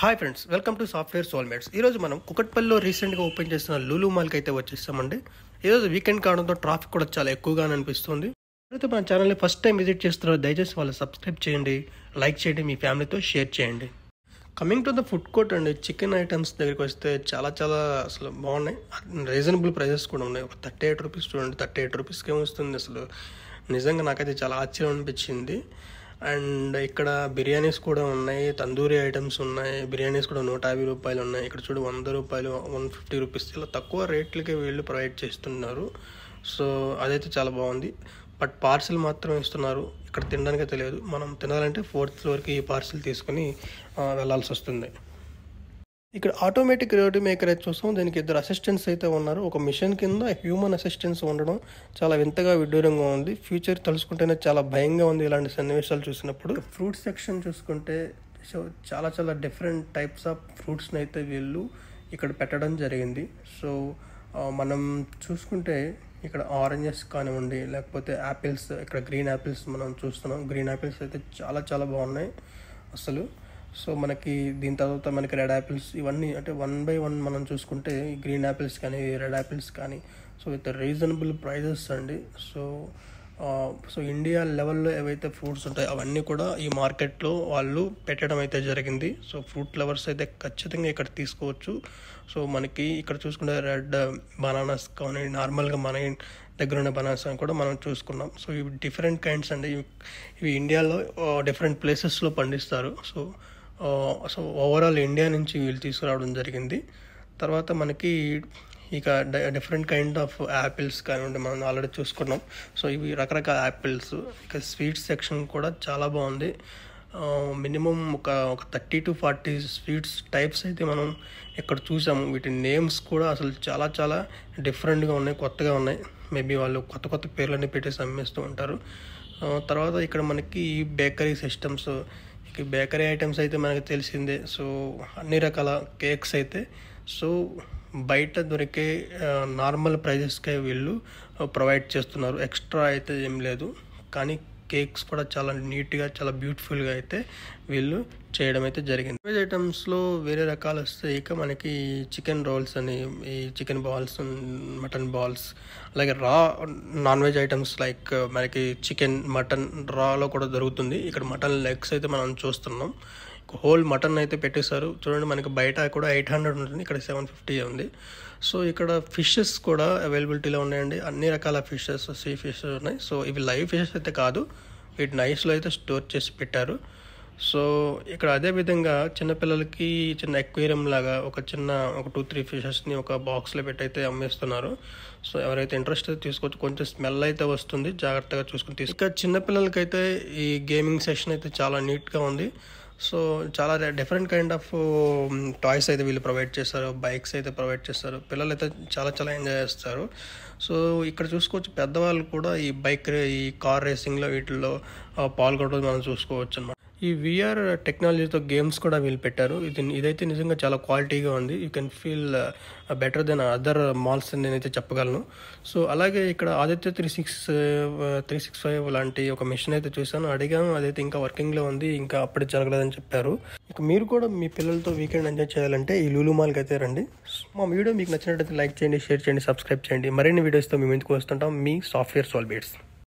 hi friends welcome to software soulmates ఈరోజు మనం కుకట్పల్లిలో రీసెంట్గా ఓపెన్ చేసిన లూలు మాల్కి అయితే వచ్చేస్తామండి ఈరోజు వీకెండ్ కావడంతో ట్రాఫిక్ కూడా చాలా ఎక్కువగా అనిపిస్తుంది అయితే మన ఛానల్ని ఫస్ట్ టైం విజిట్ చేస్తున్నారో దయచేసి వాళ్ళు సబ్స్క్రైబ్ చేయండి లైక్ చేయండి మీ ఫ్యామిలీతో షేర్ చేయండి coming to the food court అండి చికెన్ ఐటమ్స్ దగ్గరికి వస్తే చాలా చాలా అసలు బాగున్నాయి రీజనబుల్ ప్రైజెస్ కూడా ఉన్నాయి ఒక థర్టీ ఎయిట్ రూపీస్ చూడండి థర్టీ ఎయిట్ రూపీస్కి ఏమొస్తుంది అసలు నిజంగా నాకైతే చాలా ఆశ్చర్యం అనిపించింది అండ్ ఇక్కడ బిర్యానీస్ కూడా ఉన్నాయి తందూరి ఐటమ్స్ ఉన్నాయి బిర్యానీస్ కూడా నూట యాభై రూపాయలు ఉన్నాయి ఇక్కడ చూడు వంద రూపాయలు వన్ ఫిఫ్టీ రూపీస్ ఇలా తక్కువ రేట్లకి వీళ్ళు ప్రొవైడ్ చేస్తున్నారు సో అదైతే చాలా బాగుంది బట్ పార్సిల్ మాత్రం ఇస్తున్నారు ఇక్కడ తినడానికి తెలియదు మనం తినాలంటే ఫోర్త్ ఫ్లోర్కి ఈ పార్సిల్ తీసుకుని ఆ, వెళ్ళాల్సి వస్తుంది ఇక్కడ ఆటోమేటిక్ రోటీ మేకర్ అయితే చూస్తాం దీనికి ఇద్దరు అసిస్టెంట్స్ అయితే ఉన్నారు ఒక మిషన్ కింద హ్యూమన్ అసిస్టెంట్స్ ఉండడం చాలా వింతగా విడ్డూరంగా ఉంది ఫ్యూచర్ తలుచుకుంటేనే చాలా భయంగా ఉంది ఇలాంటి సన్నివేశాలు చూసినప్పుడు ఫ్రూట్ సెక్షన్ చూసుకుంటే సో చాలా చాలా డిఫరెంట్ టైప్స్ ఆఫ్ ఫ్రూట్స్ని అయితే వీళ్ళు ఇక్కడ పెట్టడం జరిగింది సో ఆ, మనం చూసుకుంటే ఇక్కడ ఆరెంజెస్ కానివ్వండి లేకపోతే యాపిల్స్ ఇక్కడ గ్రీన్ యాపిల్స్ మనం చూస్తున్నాం గ్రీన్ యాపిల్స్ అయితే చాలా చాలా బాగున్నాయి అసలు సో మనకి దీని తర్వాత మనకి రెడ్ యాపిల్స్ ఇవన్నీ అంటే వన్ బై వన్ మనం చూసుకుంటే ఈ గ్రీన్ యాపిల్స్ కానీ రెడ్ యాపిల్స్ కానీ సో విత్ రీజనబుల్ ప్రైజెస్ అండి సో ఆ, సో ఇండియా లెవెల్లో ఏవైతే ఫ్రూట్స్ ఉంటాయో అవన్నీ కూడా ఈ మార్కెట్లో వాళ్ళు పెట్టడం అయితే జరిగింది సో ఫ్రూట్ లవర్స్ అయితే ఖచ్చితంగా ఇక్కడ తీసుకోవచ్చు సో మనకి ఇక్కడ చూసుకుంటే రెడ్ బనానాస్ కానీ నార్మల్గా మన దగ్గర ఉన్న బనానాస్ అని కూడా మనం చూసుకున్నాం సో ఇవి డిఫరెంట్ కైండ్స్ అండి ఇవి ఇవి ఇండియాలో డిఫరెంట్ ప్లేసెస్లో పండిస్తారు సో సో ఓవరాల్ ఇండియా నుంచి వీళ్ళు తీసుకురావడం జరిగింది తర్వాత మనకి ఇక డిఫరెంట్ కైండ్ ఆఫ్ యాపిల్స్ కానివ్వండి మనం ఆల్రెడీ చూసుకున్నాం సో ఇవి రకరకాల యాపిల్స్ ఇక స్వీట్ సెక్షన్ కూడా చాలా బాగుంది మినిమం ఒక ఒక thirty to forty sweets types అయితే మనం ఇక్కడ చూసాము వీటి నేమ్స్ కూడా అసలు చాలా చాలా డిఫరెంట్గా ఉన్నాయి కొత్తగా ఉన్నాయి మేబీ వాళ్ళు కొత్త కొత్త పేర్లన్నీ పెట్టేసి అమ్మేస్తూ ఉంటారు ఆ, తర్వాత ఇక్కడ మనకి బేకరీ సిస్టమ్స్ ఇక బేకరీ ఐటమ్స్ అయితే మనకు తెలిసిందే సో అన్ని రకాల కేక్స్ అయితే సో బయట దొరికే నార్మల్ ప్రైజెస్కే వీళ్ళు ప్రొవైడ్ చేస్తున్నారు ఎక్స్ట్రా అయితే ఏం లేదు కానీ కేక్స్ కూడా చాలా నీట్గా చాలా బ్యూటిఫుల్గా అయితే వీళ్ళు చేయడం అయితే జరిగింది వెజ్ ఐటమ్స్లో వేరే రకాలు వస్తే ఇక మనకి చికెన్ రోల్స్ అని ఈ చికెన్ బాల్స్ మటన్ బాల్స్ అలాగే raw non veg items like మనకి చికెన్ మటన్ రాలో కూడా దొరుకుతుంది ఇక్కడ మటన్ లెగ్స్ అయితే మనం చూస్తున్నాం హోల్ మటన్ అయితే పెట్టేశారు చూడండి మనకి బయట కూడా ఎయిట్ హండ్రెడ్ ఉంటుంది ఇక్కడ సెవెన్ ఫిఫ్టీ ఉంది సో ఇక్కడ ఫిషెస్ కూడా అవైలబిలిటీలో ఉన్నాయండి అన్ని రకాల ఫిషెస్ సీ ఫిషెస్ ఉన్నాయి సో ఇవి లైవ్ ఫిషెస్ అయితే కాదు వీటి నైస్లో అయితే స్టోర్ చేసి పెట్టారు సో ఇక్కడ అదే విధంగా చిన్నపిల్లలకి చిన్న ఎక్వేరియం లాగా ఒక చిన్న ఒక టూ త్రీ ఫిషెస్ని ఒక బాక్స్లో పెట్టి అయితే అమ్మేస్తున్నారు సో ఎవరైతే ఇంట్రెస్ట్ అయితే తీసుకోవచ్చు కొంచెం స్మెల్ అయితే వస్తుంది జాగ్రత్తగా చూసుకుని తీసుకు ఇంకా చిన్నపిల్లలకైతే ఈ గేమింగ్ సెషన్ అయితే చాలా నీట్గా ఉంది సో చాలా డిఫరెంట్ కైండ్ ఆఫ్ టాయ్స్ అయితే వీళ్ళు ప్రొవైడ్ చేస్తారు బైక్స్ అయితే ప్రొవైడ్ చేస్తారు పిల్లలు అయితే చాలా చాలా ఎంజాయ్ చేస్తారు సో ఇక్కడ చూసుకోవచ్చు పెద్దవాళ్ళు కూడా ఈ బైక్ ఈ కార్ రేసింగ్లో వీటిల్లో ఆ, పాల్గొనడం మనం చూసుకోవచ్చు అనమాట ఈ విఆర్ టెక్నాలజీతో గేమ్స్ కూడా వీళ్ళు పెట్టారు ఇది ఇదైతే నిజంగా చాలా క్వాలిటీగా ఉంది you can feel better than other malls అని నేనైతే చెప్పగలను సో అలాగే ఇక్కడ Aditya three six three six five లాంటి ఒక మిషన్ అయితే చూసాను అడిగాను అదైతే ఇంకా వర్కింగ్లో ఉంది ఇంకా అప్పుడే జరగలేదని చెప్పారు ఇక మీరు కూడా మీ పిల్లలతో వీకెండ్ ఎంజాయ్ చేయాలంటే ఈ లూలు మాల్కి అయితే రండి మా వీడియో మీకు నచ్చినట్లయితే లైక్ చేయండి షేర్ చేయండి సబ్స్క్రైబ్ చేయండి మరిన్ని వీడియోస్తో మేము ఎందుకు వస్తుంటాం మీ సాఫ్ట్వేర్ సాల్బేట్స్